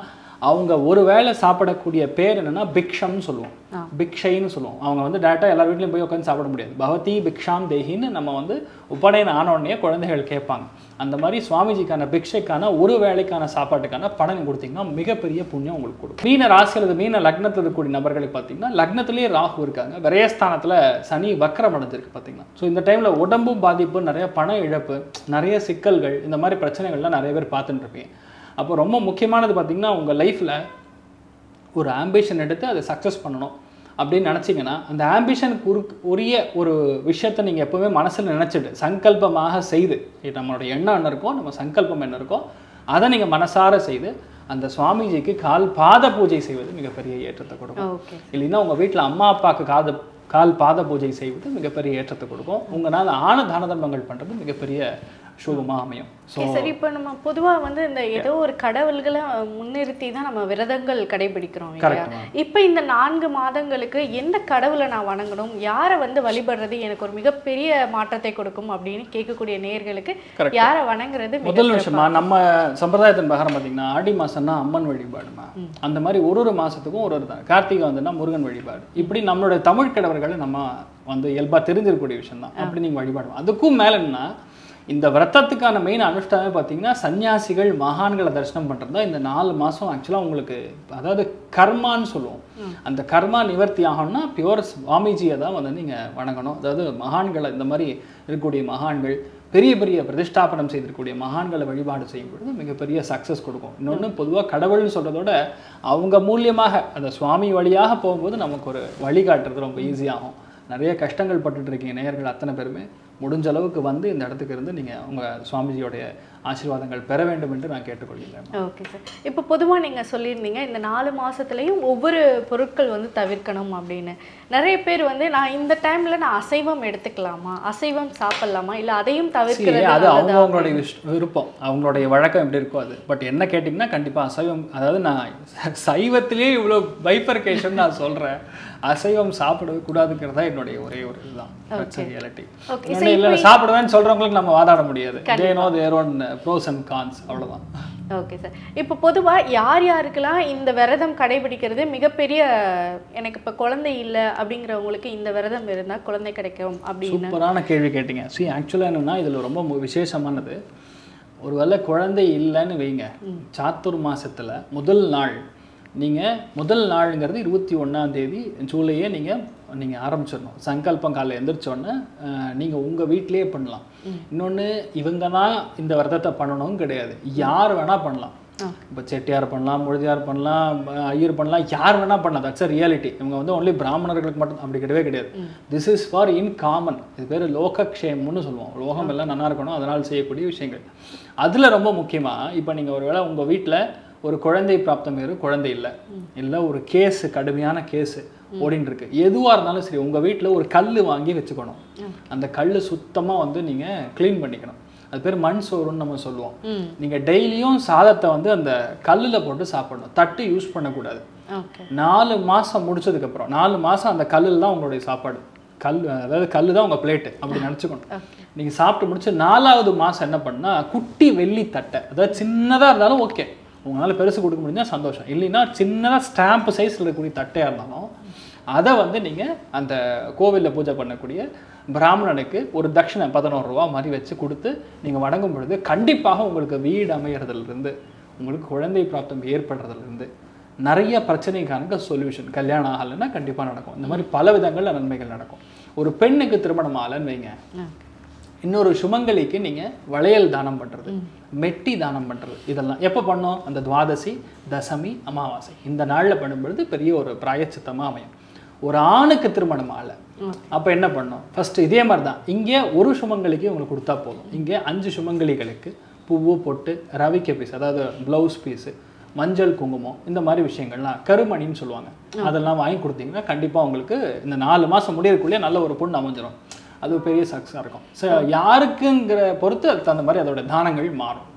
அவங்க ஒரு வேளை சாப்பிடக்கூடிய பேர் என்னன்னா பிக்ஷம்னு சொல்லுவோம் பிக்ஷைன்னு சொல்லுவோம் அவங்க வந்து டேரெக்டாக எல்லார் வீட்லையும் போய் உட்காந்து சாப்பிட முடியாது பகவதி பிக்ஷாம் தேஹின்னு நம்ம வந்து உபநயனம் ஆன உடனே குழந்தைகள் கேட்பாங்க அந்த மாதிரி சுவாமிஜிக்கான பிக்ஷைக்கான ஒரு வேளைக்கான சாப்பாட்டுக்கான பணம் கொடுத்தீங்கன்னா மிகப்பெரிய புண்ணியம் உங்களுக்கு கொடுக்கும் மீன ராசியில் இருக்கு, மீன லக்னத்தில் இருக்கக்கூடிய நபர்களுக்கு பார்த்தீங்கன்னா லக்னத்திலேயே ராகு இருக்காங்க விரயஸ்தானத்தில் சனி வக்கரம் அடைஞ்சிருக்கு பார்த்தீங்கன்னா ஸோ இந்த டைமில் உடம்பும் பாதிப்பு நிறைய பண இழப்பு நிறைய சிக்கல்கள் இந்த மாதிரி பிரச்சனைகள்லாம் நிறைய பேர் பார்த்துட்டு இருப்பீங்க அப்போ ரொம்ப முக்கியமானது பார்த்தீங்கன்னா உங்கள் லைஃப்பில் ஒரு ஆம்பிஷன் எடுத்து அதை சக்ஸஸ் பண்ணணும் அப்படின்னு நினச்சிங்கன்னா அந்த ஆம்பிஷனுக்கு உரு உரிய ஒரு விஷயத்தை நீங்கள் எப்போவுமே மனசில் நினச்சிட்டு சங்கல்பமாக செய்து இது நம்மளோட எண்ணம் என்ன இருக்கோ நம்ம சங்கல்பம் என்ன இருக்கோ அதை நீங்கள் மனசார செய்து அந்த சுவாமிஜிக்கு கால் பாத பூஜை செய்வது மிகப்பெரிய ஏற்றத்தை கொடுக்கும் ஓகே இல்லைன்னா உங்கள் வீட்டில் அம்மா அப்பாவுக்கு காது கால் பாத பூஜை செய்வது மிகப்பெரிய ஏற்றத்தை கொடுக்கும் உங்களால் ஆன தான தர்மங்கள் பண்ணுறது மிகப்பெரிய சுபமாக அமையும் ஸோ ஓகே சரி இப்போ நம்ம பொதுவா வந்து இந்த ஏதோ ஒரு கடவுள்களை முன்னிறுத்தி தான் நம்ம விரதங்கள் கடைபிடிக்கிறோம் இல்லையா Correct, இப்போ இந்த நான்கு மாதங்களுக்கு எந்த கடவுளை நான் வணங்கணும் யாரை வந்து வழிபடுறது எனக்கு ஒரு மிகப்பெரிய மாற்றத்தை கொடுக்கும் அப்படின்னு கேட்கக்கூடிய நேயர்களுக்கு Correct. யாரை வணங்குறது மிக முதல் விஷயமா நம்ம சம்பிரதாயத்தின் பிரகாரம் பார்த்தீங்கன்னா ஆடி மாசம்னா அம்மன் வழிபாடுமா அந்த மாதிரி ஒரு ஒரு மாசத்துக்கும் ஒரு ஒரு தான் கார்த்திகை வந்துன்னா முருகன் வழிபாடு இப்படி நம்மளுடைய தமிழ் கிழவர்களை நம்ம வந்து இயல்பா தெரிஞ்சிருக்கக்கூடிய விஷயம் தான் அப்படி நீங்க வழிபாடு அதுக்கும் மேல என்ன இந்த விரதத்துக்கான மெயின் அனுஷ்டானமே பார்த்தீங்கன்னா சன்னியாசிகள் மகான்களை தரிசனம் பண்ணுறது தான் இந்த நாலு மாதம் ஆக்சுவலாக உங்களுக்கு அதாவது கர்மான்னு சொல்லுவோம் அந்த கர்மா நிவர்த்தி ஆகணும்னா பியூர் சுவாமிஜியை தான் வந்து நீங்கள் வணங்கணும் அதாவது மகான்களை இந்த மாதிரி இருக்கக்கூடிய மகான்கள் பெரிய பெரிய பிரதிஷ்டாபனம் செய்திருக்கக்கூடிய மகான்களை வழிபாடு செய்யும் பொழுது மிகப்பெரிய சக்ஸஸ் கொடுக்கும் இன்னொன்று பொதுவாக கடவுள்னு சொல்கிறதோட அவங்க மூலியமாக அந்த சுவாமி வழியாக போகும்போது நமக்கு ஒரு வழிகாட்டுறது ரொம்ப ஈஸியாகும் நிறைய கஷ்டங்கள் பட்டுட்டு இருக்கீங்க நேயர்கள் அத்தனை பேருமே முடிஞ்ச அளவுக்கு வந்து இந்த இடத்துக்கு இருந்து நீங்கள் உங்கள் சுவாமிஜியோடைய ஆசீர்வாதங்கள் பெற வேண்டும் என்று நான் கேட்டுக்கொள்கிறேன் ஓகே சார் இப்போ பொதுவா நீங்க சொல்லியிருந்தீங்க இந்த நாலு மாசத்துலயும் ஒவ்வொரு பொருட்கள் வந்து தவிர்க்கணும் அப்படின்னு நிறைய பேர் வந்து நான் இந்த டைம்ல நான் அசைவம் எடுத்துக்கலாமா அசைவம் சாப்பிடலாமா இல்ல அதையும் See, தவிர்க்கிறது அது நல்லதா? அவங்கவுங்களுடைய விஷ் விருப்பம் அவங்களுடைய வழக்கம் எப்படி இருக்கோ அது பட் என்ன கேட்டிங்கன்னா கண்டிப்பாக அசைவம் அதாவது நான் சைவத்திலே இவ்வளோ பைஃபர்கேஷன் நான் சொல்கிறேன் அசைவம் சாப்பிடவே கூடாதுங்கிறது தான் என்னுடைய ஒரே ஒரு இதுதான் ரியாலிட்டி Okay, இல்லை சாப்பிடுவேன்னு சொல்கிறவங்களுக்கு நம்ம வாதாட முடியாது they know their own pros and cons அவ்வளோதான் ஓகே சார் இப்போ பொதுவா யார் யாருக்கெல்லாம் இந்த விரதம் கடைபிடிக்கிறது மிகப்பெரிய எனக்கு இப்போ குழந்தை இல்லை அப்படிங்கிறவங்களுக்கு இந்த விரதம் இருந்தா குழந்தை கிடைக்கும் அப்படின்னு சூப்பரான கேள்வி கேட்டீங்க see ஆக்சுவலாக என்னன்னா இதில் ரொம்ப மு- விசேஷமானது ஒருவேளை குழந்தை இல்லைன்னு வைங்க சாத்துர் மாசத்துல முதல் நாள் நீங்கள் முதல் நாளுங்கிறது இருபத்தி ஒண்ணாம் தேதி ஜூலையே நீங்கள் நீங்கள் ஆரம்பிச்சிடணும் சங்கல்பம் காலைல எந்திரிச்சோடனே நீங்கள் உங்கள் வீட்டிலேயே பண்ணலாம் இன்னொன்று இவங்க தான் இந்த விரதத்தை பண்ணணும்னு கிடையாது யார் வேணால் பண்ணலாம் இப்போ செட்டியார் பண்ணலாம் முழுதியார் பண்ணலாம் அஹ் ஐயர் பண்ணலாம் யார் வேணா பண்ணலாம் தட்ஸ் அ ரியாலிட்டி இவங்க வந்து ஒன்லி பிராமணர்களுக்கு மட்டும் அப்படி கிடையவே கிடையாது this is for in common இது பேர் லோகக்ஷேமம்னு சொல்லுவோம் லோகம் எல்லாம் நல்லா இருக்கணும் அதனால் செய்யக்கூடிய விஷயங்கள் அதில் ரொம்ப முக்கியமாக இப்போ நீங்கள் ஒருவேளை உங்கள் வீட்டில் ஒரு குழந்தை பிராப்தம் வேறு குழந்தை இல்லை இல்லை ஒரு கேஸு கடுமையான கேஸு ஓடின்னு இருக்கு எதுவாக இருந்தாலும் சரி உங்கள் வீட்டில் ஒரு கல் வாங்கி வச்சுக்கணும் அந்த கல் சுத்தமாக வந்து நீங்கள் க்ளீன் பண்ணிக்கணும் அது பேர் மண் சோறுன்னு நம்ம சொல்லுவோம் ம் நீங்க டெய்லியும் சாதத்தை வந்து அந்த கல்லுல போட்டு சாப்பிடணும் தட்டு யூஸ் பண்ணக்கூடாது ஓகே நாலு மாசம் முடிச்சதுக்கு அப்புறம் நாலு மாசம் அந்த கல்லில் தான் உங்களுடைய சாப்பாடு கல் அதாவது கல் தான் உங்க பிளேட்டு அப்படி நினச்சிக்கணும் நீங்க சாப்பிட்டு முடிச்சு நாலாவது மாசம் என்ன பண்ணா குட்டி வெள்ளி தட்டை அதாவது சின்னதா இருந்தாலும் ஓகே உங்களால பெருசு கொடுக்க முடிஞ்சா சந்தோஷம் இல்லைன்னா சின்னதா ஸ்டாம்ப் சைஸ்ல இருக்கக்கூடிய தட்டையா இருந்தாலும் அதை வந்து நீங்க அந்த கோவில்ல பூஜை பண்ணக்கூடிய பிராமணனுக்கு ஒரு தட்சிணை பதினோரு ரூபா மாதிரி வச்சு கொடுத்து நீங்க வணங்கும் பொழுது கண்டிப்பாக உங்களுக்கு வீடு அமையறதுல இருந்து உங்களுக்கு குழந்தை பிராப்தம் ஏற்படுறதுல இருந்து நிறைய பிரச்சனைக்கான சொல்யூஷன் கல்யாணம் ஆகலைன்னா கண்டிப்பா நடக்கும் இந்த மாதிரி பல விதங்கள்ல நன்மைகள் நடக்கும் ஒரு பெண்ணுக்கு திருமணம் ஆகலைன்னு வைங்க இன்னொரு சுமங்கலிக்கு நீங்க வளையல் தானம் பண்றது மெட்டி தானம் பண்றது இதெல்லாம் எப்போ பண்ணோம் அந்த துவாதசி தசமி அமாவாசை இந்த நாள்ல பண்ணும்பொழுது பெரிய ஒரு பிராயச்சித்தமா அமையும் ஒரு ஆணுக்கு திருமணம் ஆகலை அப்போ என்ன பண்ணோம் ஃபர்ஸ்ட் இதே மாதிரி தான் இங்கே ஒரு சுமங்கலிக்கு உங்களுக்கு கொடுத்தா போதும் இங்கே அஞ்சு சுமங்கலிகளுக்கு பூவு பொட்டு ரவிக்க பீஸ் அதாவது ப்ளவுஸ் பீஸு மஞ்சள் குங்குமம் இந்த மாதிரி விஷயங்கள்லாம் கருமணின்னு சொல்லுவாங்க அதெல்லாம் வாங்கி கொடுத்தீங்கன்னா கண்டிப்பாக உங்களுக்கு இந்த நாலு மாதம் முடியறதுக்குள்ளேயே நல்ல ஒரு பொண்ணு அமைஞ்சிரும் அது ஒரு பெரிய சக்ஸஸாக இருக்கும் ஸோ யாருக்குங்கிற பொறுத்து அதுக்கு தகுந்த மாதிரி அதோட தானங்கள் மாறும்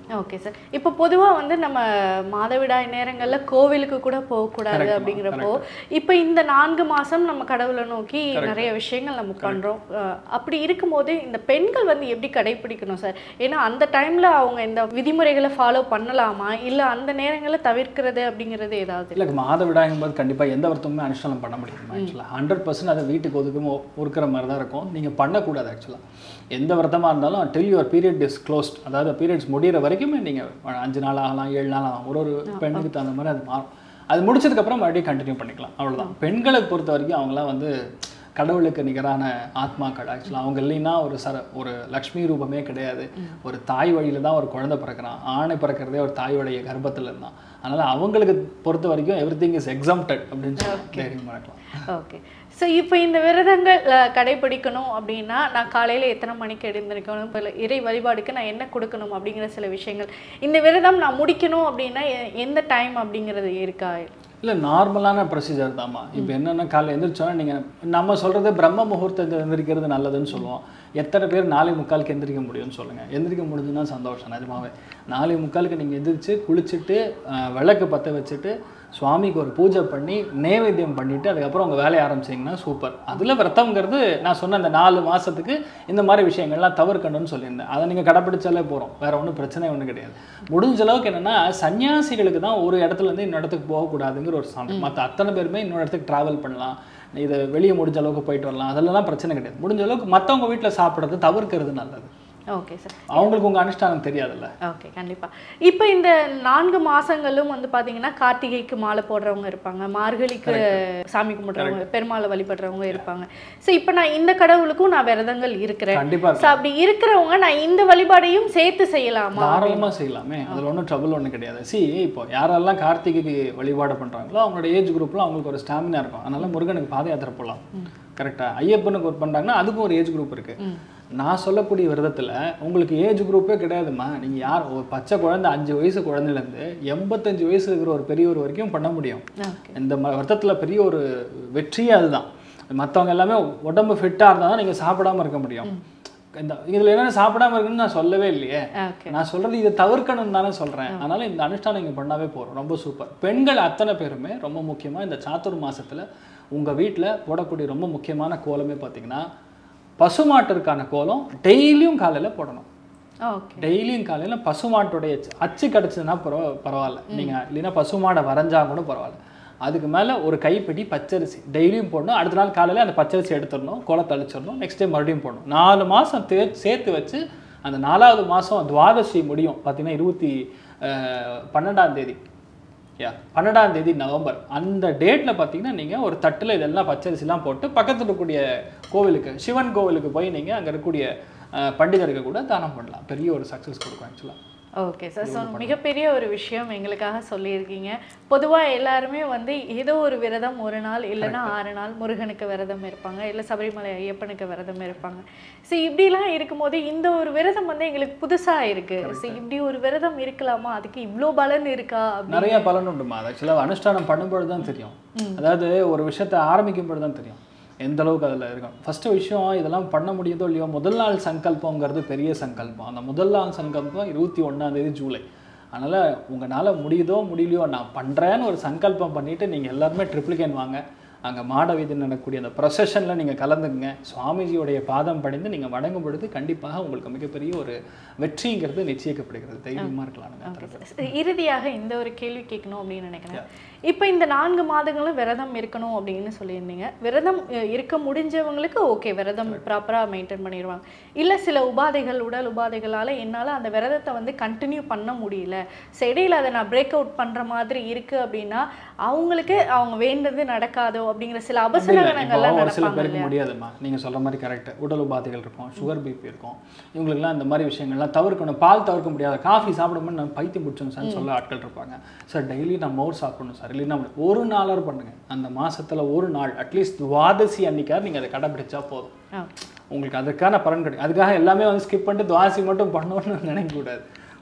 ஓகே சார் இப்போ பொதுவா வந்து நம்ம மாதவிடாய் நேரங்கள்ல கோவிலுக்கு கூட போகக்கூடாது Correct, அப்படிங்கிறப்போ இப்போ இந்த நான்கு மாசம் நம்ம கடவுளை நோக்கி நிறைய விஷயங்கள் நம்ம பண்றோம் அஹ் அப்படி இருக்கும்போது இந்த பெண்கள் வந்து எப்படி கடைபிடிக்கணும் சார் ஏன்னா அந்த டைம்ல அவங்க இந்த விதிமுறைகளை ஃபாலோ பண்ணலாமா இல்ல அந்த நேரங்களை தவிர்க்கிறது அப்படிங்கிறது ஏதாவது இல்லை மாதவிடாயும் போது கண்டிப்பாக எந்த வருத்தமுமே அனுஷ்டானம் பண்ண முடியும் ஆக்சுவலாக ஹண்ட்ரட் பர்சன்ட் அதை வீட்டுக்கு ஒதுக்கும் ஒதுக்குற மாதிரி தான் இருக்கும் நீங்கள் பண்ணக்கூடாது ஆக்சுவலாக எந்த விரதமாக இருந்தாலும் till your period is closed அதாவது பீரியட்ஸ் முடிகிற வரைக்குமே நீங்கள் அஞ்சு நாள் ஆகலாம் ஏழு நாள் ஆகலாம் ஒரு ஒரு பெண்ணுக்கு தகுந்த மாதிரி அது மாறும் அது முடிச்சதுக்கப்புறம் மறுபடியும் கண்டினியூ பண்ணிக்கலாம் அவ்வளவுதான் பெண்களை பொறுத்த வரைக்கும் அவங்களாம் வந்து கடவுளுக்கு நிகரான ஆத்மாக்கள் ஆக்சுவலாக அவங்க இல்லைன்னா ஒரு சர ஒரு லக்ஷ்மி ரூபமே கிடையாது ஒரு தாய் வழியில தான் ஒரு குழந்தை பிறக்கிறான் ஆணை பிறக்கிறதே ஒரு தாய் வழிய கர்ப்பத்தில் இருந்தான் அதனால அவங்களுக்கு பொறுத்த வரைக்கும் எவ்ரி திங் இஸ் எக்ஸாம்டட் அப்படின்னு சொல்லி தைரியமா இருக்கலாம் ஓகே ஸோ இப்போ இந்த விரதங்கள் அஹ், கடைபிடிக்கணும் அப்படின்னா நான் காலையில் எத்தனை மணிக்கு எழுந்திருக்கணும் இப்போ இறை வழிபாடுக்கு நான் என்ன கொடுக்கணும் அப்படிங்கிற சில விஷயங்கள் இந்த விரதம் நான் முடிக்கணும் அப்படின்னா எ- எந்த டைம் அப்படிங்கிறது இருக்கா இல்லை நார்மலான ப்ரொசீஜர் தாம்மா இப்போ என்னென்னா காலையில் எந்திரிச்சோன்னா நீங்கள் நம்ம சொல்கிறது பிரம்ம முகூர்த்தத்தை எந்திரிக்கிறது நல்லதுன்னு சொல்லுவோம் எத்தனை பேர் நாளை முக்காலுக்கு எந்திரிக்க முடியும்னு சொல்லுங்கள் எந்திரிக்க முடிஞ்சுன்னா சந்தோஷம் நிஜமாவே நாளை முக்காலுக்கு நீங்கள் எந்திரிச்சு குளிச்சுட்டு அஹ், விளக்கு பற்ற வச்சுட்டு சுவாமிக்கு ஒரு பூஜை பண்ணி நைவேத்தியம் பண்ணிட்டு அதுக்கப்புறம் உங்கள் வேலையை ஆரம்பிச்சிங்கன்னா சூப்பர் அதில் விரதம்ங்கிறது நான் சொன்ன அந்த நாலு மாதத்துக்கு இந்த மாதிரி விஷயங்கள்லாம் தவிர்க்கணும்னு சொல்லியிருந்தேன் அதை நீங்கள் கடைப்பிடிச்சாலே போகிறோம் வேற ஒன்றும் பிரச்சனை ஒன்றும் கிடையாது முடிஞ்ச அளவுக்கு என்னென்னா சன்னியாசிகளுக்கு தான் ஒரு இடத்துல இருந்து இன்னொரு இடத்துக்கு போகக்கூடாதுங்கிற ஒரு சாமி மற்ற அத்தனை பேருமே இன்னொரு இடத்துக்கு ட்ராவல் பண்ணலாம் இதை வெளியே முடிஞ்ச அளவுக்கு போயிட்டு வரலாம் அதெல்லாம் பிரச்சனை கிடையாது முடிஞ்ச அளவுக்கு மற்றவங்க வீட்டில் சாப்பிட்றது தவிர்க்கிறது நல்லது ஓகே சார் அவங்களுக்கு உங்கள் அனுஷ்டானம் தெரியாதுல்ல ஓகே கண்டிப்பா இப்போ இந்த நான்கு மாசங்களும் வந்து பாத்தீங்கன்னா கார்த்திகைக்கு மாலை போடுறவங்க இருப்பாங்க மார்கழிக்கு சாமி கும்பிடுறவங்க பெருமாளை வழிபடுறவங்க இருப்பாங்க ஸோ இப்போ நான் இந்த கடவுளுக்கும் நான் விரதங்கள் இருக்கிறேன் கண்டிப்பா ஸோ அப்படி இருக்கிறவங்க நான் இந்த வழிபாடையும் சேர்த்து செய்யலாமா தாராளமாக செய்யலாமே அதில் ஒன்றும் ட்ரபிள் ஒன்றும் கிடையாது சி இப்போ யாரெல்லாம் கார்த்திகைக்கு வழிபாடு பண்ணுறாங்களோ அவங்களோட ஏஜ் குரூப்பில் அவங்களுக்கு ஒரு ஸ்டாமினா இருக்கும் அதனால முருகனுக்கு பாத யாத்திரை போகலாம் கரெக்டாக ஐயப்பனுக்கு ஒரு பண்ணுறாங்கன்னா அதுக்கும் ஒரு ஏஜ் குரூப் இருக்குது நான் சொல்லக்கூடிய விரதத்தில் உங்களுக்கு ஏஜ் குரூப்பே கிடையாதும்மா நீங்கள் யார் ஒரு பச்சை குழந்தை அஞ்சு வயசு குழந்தைலேருந்து எண்பத்தஞ்சு வயசு இருக்கிற ஒரு பெரியவர் வரைக்கும் பண்ண முடியும் ஓகே இந்த ம- விரதத்தில் பெரிய ஒரு வெற்றியே அதுதான் மற்றவங்க எல்லாமே உடம்பு ஃபிட்டாக இருந்தால் தான் நீங்கள் சாப்பிடாம இருக்க முடியும் இந்த இதில் என்னென்ன சாப்பிடாம இருக்குன்னு நான் சொல்லவே இல்லையே ஓகே நான் சொல்றது இதை தவிர்க்கணும்னு தானே சொல்றேன் அதனால இந்த அனுஷ்டானம் இங்க பண்ணாவே போறோம் ரொம்ப சூப்பர் பெண்கள் அத்தனை பேருமே ரொம்ப முக்கியமா இந்த சாத்துர் மாசத்துல உங்க வீட்ல போடக்கூடிய ரொம்ப முக்கியமான கோலமே பார்த்தீங்கன்னா பசுமாட்டிற்கான கோலம் டெய்லியும் காலையில போடணும் ஓகே டெய்லியும் காலையில பசுமாட்டுடைய அச்சு- அச்சு கிடச்சதுன்னா பரவ பரவாயில்ல நீங்க இல்லைன்னா பசுமாடை வரைஞ்சா கூட பரவாயில்ல அதுக்கு மேல ஒரு கைப்பிடி பச்சரிசி டெய்லியும் போடணும் அடுத்த நாள் காலையில அந்த பச்சரிசி எடுத்துடணும் கோலத்தை அழிச்சிடணும் நெக்ஸ்ட் டே மறுபடியும் போடணும் நாலு மாசம் தே சேர்த்து வச்சு அந்த நாலாவது மாசம் துவாதசி முடியும் பார்த்தீங்கன்னா இருபத்தி அஹ், பன்னெண்டாம் தேதி யா பன்னெண்டாம் தேதி நவம்பர் அந்த டேட்ல பார்த்தீங்கன்னா நீங்க ஒரு தட்டுல இதெல்லாம் பச்சரிசிலாம் போட்டு பக்கத்துல இருக்கக்கூடிய கோவிலுக்கு சிவன் கோவிலுக்கு போய் நீங்க அங்க இருக்கக்கூடிய அஹ், பண்டிதருக்கு கூட தானம் பண்ணலாம் பெரிய ஒரு சக்ஸஸ் கொடுக்கும் ஆக்சுவலாக ஓகே சார் ஸோ மிகப்பெரிய ஒரு விஷயம் எங்களுக்காக சொல்லியிருக்கீங்க பொதுவாக எல்லாருமே வந்து ஏதோ ஒரு விரதம் ஒரு நாள் இல்லைன்னா ஆறு நாள் முருகனுக்கு விரதம் இருப்பாங்க இல்லை சபரிமலை ஐயப்பனுக்கு விரதம் இருப்பாங்க ஸோ இப்படிலாம் இருக்கும்போது இந்த ஒரு விரதம் வந்து எங்களுக்கு புதுசாக இருக்கு ஸோ இப்படி ஒரு விரதம் இருக்கலாமா அதுக்கு இவ்வளோ பலன் இருக்கா அப்படி நிறைய பலன் உண்டுமா அது ஆக்சுவலாக அனுஷ்டானம் பண்ணும்பொழுது தான் தெரியும் அதாவது ஒரு விஷயத்தை ஆரம்பிக்கும் பொழுது தான் தெரியும் எந்த அளவுக்கு அதில் இருக்கும் ஃபர்ஸ்ட் விஷயம் இதெல்லாம் பண்ண முடியுதோ இல்லையோ முதல் நாள் சங்கல்பங்கிறது பெரிய சங்கல்பம் அந்த முதல் நாள் சங்கல்பம் இருபத்தி ஒன்றாம் தேதி ஜூலை அதனால் உங்களால் முடியுதோ முடியலையோ நான் பண்ணுறேன்னு ஒரு சங்கல்பம் பண்ணிவிட்டு நீங்கள் எல்லாருமே ட்ரிப்ளிகேன் வாங்க அங்கே மாட வீதியில் நடக்கக்கூடிய அந்த ப்ரொசஷனில் நீங்கள் கலந்துக்குங்க சுவாமிஜியோடைய பாதம் பணிந்து நீங்கள் வணங்கும் பொழுது கண்டிப்பாக உங்களுக்கு மிகப்பெரிய ஒரு வெற்றிங்கிறது நிச்சயிக்கப்படுகிறது தைரியமாக இருக்கலாம் நம்ம அத்தனை பேர். சரி, இறுதியாக இந்த ஒரு கேள்வி கேட்கணும் அப்படின்னு நினைக்கிறேன் இப்போ இந்த நான்கு மாதங்களும் விரதம் இருக்கணும் அப்படின்னு சொல்லியிருந்தீங்க விரதம் அஹ், இருக்க முடிஞ்சவங்களுக்கு ஓகே விரதம் ப்ராப்பராக மெயின்டைன் பண்ணிடுவாங்க இல்லை சில உபாதைகள் உடல் உபாதைகளால் என்னால் அந்த விரதத்தை வந்து கண்டினியூ பண்ண முடியல ஸோ இடையில அதை நான் பிரேக் அவுட் பண்ணுற மாதிரி இருக்குது அப்படின்னா அவங்களுக்கு அவங்க வேண்டது நடக்காதோ அப்படிங்கிற சில அப்படி இல்லை. அபசரகணங்கள்லாம் இப்போ ஒரு சில நடப்பாங்க பேருக்கு முடியாதும்மா நீங்கள் சொல்ற மாதிரி கரெக்ட் உடல் உபாதைகள் இருக்கும் சுகர் பிபி இருக்கும் இவங்களுக்குலாம் இந்த மாதிரி விஷயங்கள்லாம் தவிர்க்கணும் பால் தவிர்க்க முடியாது காஃபி சாப்பிடும்போது நான் பைத்தியம் பிடிச்சோம் சார் சொல்ல ஆட்கள் இருப்பாங்க சார் டெய்லி நான் மோர் சாப்பிடணும் சார் இல்லைன்னா ஒரு நாளாக பண்ணுங்க அந்த மாசத்துல ஒரு நாள் அட்லீஸ்ட் துவாதசி அன்னைக்காவது நீங்கள் அதை கடைபிடிச்சா போதும் ஆ உங்களுக்கு அதுக்கான பலன் கிடைக்கும் அதுக்காக எல்லாமே வந்து ஸ்கிப் பண்ணிட்டு துவாசி மட்டும் பண்ணணும்னு நினைக்கக்கூடாது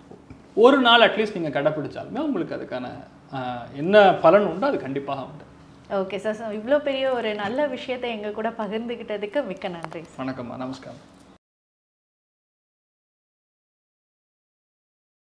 ஒரு நாள் அட்லீஸ்ட் நீங்கள் கடைப்பிடிச்சாலுமே உங்களுக்கு அதுக்கான ஆஹ், என்ன பலன் உண்டோ அது கண்டிப்பாக உண்டு ஓகே சார் ஸோ இவ்வளோ பெரிய ஒரு நல்ல விஷயத்தை எங்கள் கூட பகிர்ந்துக்கிட்டதுக்கு மிக்க நன்றி வணக்கம்மா நமஸ்காரம்